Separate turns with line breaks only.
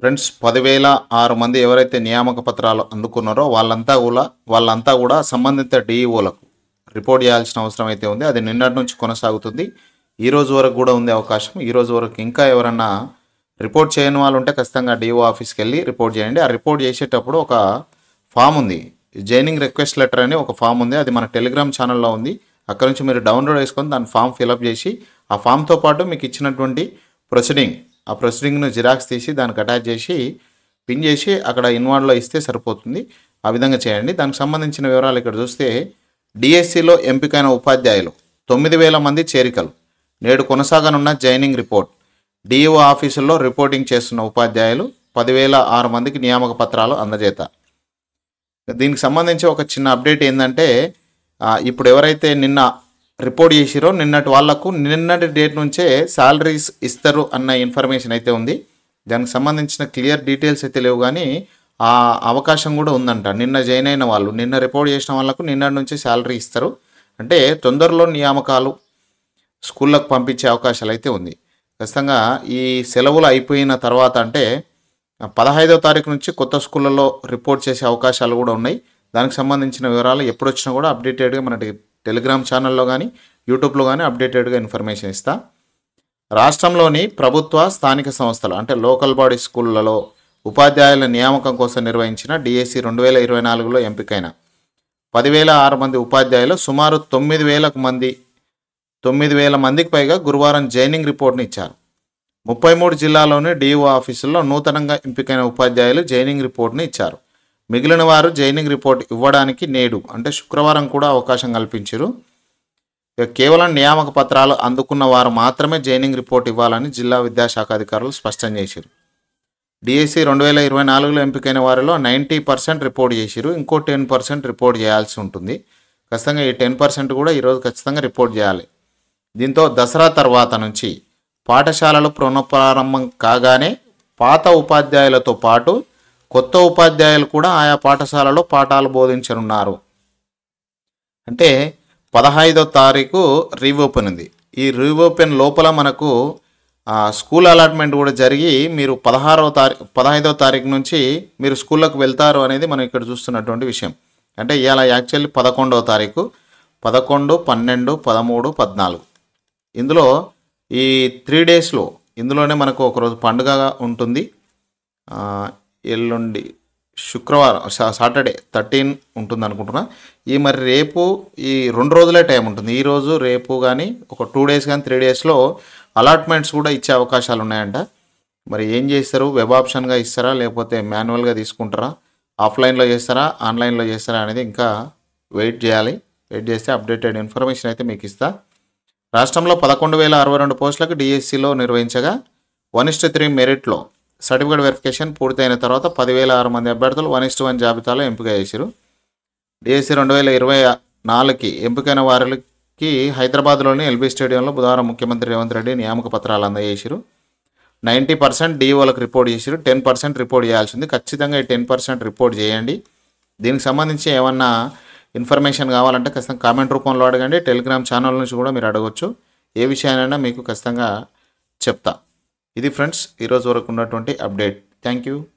friends పదివేల ఆరు మంది ఎవరైతే నియామక పత్రాలు అందుకున్నారో వాళ్ళంతా కూడా వాళ్ళంతా కూడా సంబంధిత డిఈఓలకు రిపోర్ట్ చేయాల్సిన అవసరం అయితే ఉంది అది నిన్నటి నుంచి కొనసాగుతుంది ఈ రోజు వరకు కూడా ఉంది అవకాశం ఈ రోజు వరకు ఇంకా ఎవరన్నా రిపోర్ట్ చేయని వాళ్ళు ఉంటే ఖచ్చితంగా డిఓ ఆఫీస్కి వెళ్ళి రిపోర్ట్ చేయండి ఆ రిపోర్ట్ చేసేటప్పుడు ఒక ఫామ్ ఉంది జైనింగ్ రిక్వెస్ట్ లెటర్ అని ఒక ఫామ్ ఉంది అది మన టెలిగ్రామ్ ఛానల్లో ఉంది అక్కడ నుంచి మీరు డౌన్లోడ్ చేసుకొని దాని ఫామ్ ఫిలప్ చేసి ఆ ఫామ్తో పాటు మీకు ఇచ్చినటువంటి ప్రొసీడింగ్ ఆ ప్రొసీడింగ్ను జిరాక్స్ తీసి దానికి అటాచ్ చేసి పిన్ చేసి అక్కడ ఇన్వార్డ్లో ఇస్తే సరిపోతుంది ఆ విధంగా చేయండి దానికి సంబంధించిన వివరాలు ఇక్కడ చూస్తే డిఎస్సిలో ఎంపికైన ఉపాధ్యాయులు తొమ్మిది వేల మంది చేరికలు నేడు కొనసాగనున్న జైనింగ్ రిపోర్ట్ డిఈఓ ఆఫీసుల్లో రిపోర్టింగ్ చేస్తున్న ఉపాధ్యాయులు పదివేల ఆరు మందికి నియామక పత్రాలు అందజేత దీనికి సంబంధించి ఒక చిన్న అప్డేట్ ఏంటంటే ఆ, ఇప్పుడు ఎవరైతే నిన్న రిపోర్ట్ చేసిరో నిన్నటి వాళ్లకు నిన్నటి డేట్ నుంచే శాలరీస్ ఇస్తారు అన్న ఇన్ఫర్మేషన్ అయితే ఉంది దానికి సంబంధించిన క్లియర్ డీటెయిల్స్ అయితే లేవు కానీ ఆ అవకాశం కూడా ఉందంట నిన్న జాయిన్ అయిన వాళ్ళు నిన్న రిపోర్ట్ చేసిన వాళ్ళకు నిన్నటి నుంచి శాలరీ ఇస్తారు అంటే తొందరలో నియామకాలు స్కూళ్ళకు పంపించే అవకాశాలు అయితే ఉంది ఖచ్చితంగా ఈ సెలవులు అయిపోయిన తర్వాత అంటే పదహైదో తారీఖు నుంచి కొత్త స్కూళ్ళలో రిపోర్ట్ చేసే అవకాశాలు కూడా ఉన్నాయి దానికి సంబంధించిన వివరాలు ఎప్పుడు వచ్చినా కూడా అప్డేటెడ్గా మన టెలిగ్రామ్ ఛానల్లో కానీ యూట్యూబ్లో కానీ అప్డేటెడ్గా ఇన్ఫర్మేషన్ ఇస్తా రాష్ట్రంలోని ప్రభుత్వ స్థానిక సంస్థలు అంటే లోకల్ బాడీ స్కూళ్ళలో ఉపాధ్యాయుల నియామకం కోసం నిర్వహించిన డిఎస్సి రెండు వేల ఇరవై నాలుగులో ఎంపికైన పదివేల ఆరు మంది ఉపాధ్యాయులు సుమారు తొమ్మిది వేలకు మంది తొమ్మిది వేల మందికి పైగా గురువారం జైనింగ్ రిపోర్ట్ని ఇచ్చారు ముప్పై మూడు జిల్లాలోని డిఓ ఆఫీసుల్లో నూతనంగా ఎంపికైన ఉపాధ్యాయులు జైనింగ్ రిపోర్ట్ని ఇచ్చారు మిగిలిన వారు జైనింగ్ రిపోర్ట్ ఇవ్వడానికి నేడు అంటే శుక్రవారం కూడా అవకాశం కల్పించారు ఇక కేవలం నియామక పత్రాలు అందుకున్న వారు మాత్రమే జైనింగ్ రిపోర్ట్ ఇవ్వాలని జిల్లా విద్యాశాఖ అధికారులు స్పష్టం చేశారు డిఎస్సి రెండు వేల ఇరవై నాలుగులో ఎంపికైన వారిలో నైంటీ పర్సెంట్ రిపోర్ట్ చేసిరు ఇంకో టెన్ పర్సెంట్ రిపోర్ట్ చేయాల్సి ఉంటుంది ఖచ్చితంగా ఈ టెన్ పర్సెంట్ కూడా ఈరోజు ఖచ్చితంగా రిపోర్ట్ చేయాలి దీంతో దసరా తర్వాత నుంచి పాఠశాలలు పునఃప్రారంభం కాగానే పాత ఉపాధ్యాయులతో పాటు కొత్త ఉపాధ్యాయులు కూడా ఆయా పాఠశాలలో పాఠాలు బోధించనున్నారు అంటే పదహైదో తారీఖు రీఓపెన్ ఉంది ఈ రీఓపెన్ లోపల మనకు ఆ, స్కూల్ అలాట్మెంట్ కూడా జరిగి మీరు పదహారవ తారీఖు పదహైదవ తారీఖు నుంచి మీరు స్కూళ్ళకు వెళ్తారు అనేది మనం ఇక్కడ చూస్తున్నటువంటి విషయం అంటే ఇవాళ యాక్చువల్లీ పదకొండవ తారీఖు పదకొండు పన్నెండు పదమూడు పద్నాలుగు ఇందులో ఈ త్రీ డేస్లో ఇందులోనే మనకు ఒకరోజు పండుగ ఉంటుంది ఆ, ఎల్లుండి శుక్రవారం సా- సాటర్డే థర్టీన్ ఉంటుంది అనుకుంటున్నా ఈ మరి రేపు ఈ రెండు రోజులే టైం ఉంటుంది ఈ రోజు రేపు కానీ ఒక టూ డేస్ కానీ త్రీ డేస్లో అలాట్మెంట్స్ కూడా ఇచ్చే అవకాశాలు ఉన్నాయంట మరి ఏం చేస్తారు వెబ్ ఆప్షన్గా ఇస్తారా లేకపోతే మాన్యువల్గా తీసుకుంటారా ఆఫ్లైన్లో చేస్తారా ఆన్లైన్లో చేస్తారా అనేది ఇంకా వెయిట్ చేయాలి వెయిట్ చేస్తే అప్డేటెడ్ ఇన్ఫర్మేషన్ అయితే మీకు ఇస్తా రాష్ట్రంలో పదకొండు వేల అరవై రెండు పోస్టులకు డిఎస్సిలో నిర్వహించగా వన్ ఇస్ట్ త్రీ మెరిట్లో సర్టిఫికేట్ వెరిఫికేషన్ పూర్తయిన తర్వాత పదివేల ఆరు మంది అభ్యర్థులు వన్ ఇస్ట్ వన్ జాబితాలో ఎంపిక చేశారు డిఎస్సి రెండు వేల ఇరవై నాలుగుకి ఎంపికైన వారికి హైదరాబాద్లోని ఎల్బీ స్టేడియంలో బుధవారం ముఖ్యమంత్రి రేవంత్ రెడ్డి నియామక పత్రాలు అందజేశారు నైంటీ పర్సెంట్ డిఓలకు రిపోర్ట్ చేశారు టెన్ పర్సెంట్ రిపోర్ట్ చేయాల్సింది ఖచ్చితంగా ఈ టెన్ పర్సెంట్ రిపోర్ట్ చేయండి దీనికి సంబంధించి ఏమన్నా ఇన్ఫర్మేషన్ కావాలంటే ఖచ్చితంగా కామెంట్ రూపంలో అడగండి టెలిగ్రామ్ ఛానల్ నుంచి కూడా మీరు అడగవచ్చు ఏ విషయానైనా మీకు ఖచ్చితంగా చెప్తా ఇది ఫ్రెండ్స్ ఈరోజు వరకు ఉన్నటువంటి అప్డేట్ థ్యాంక్ యూ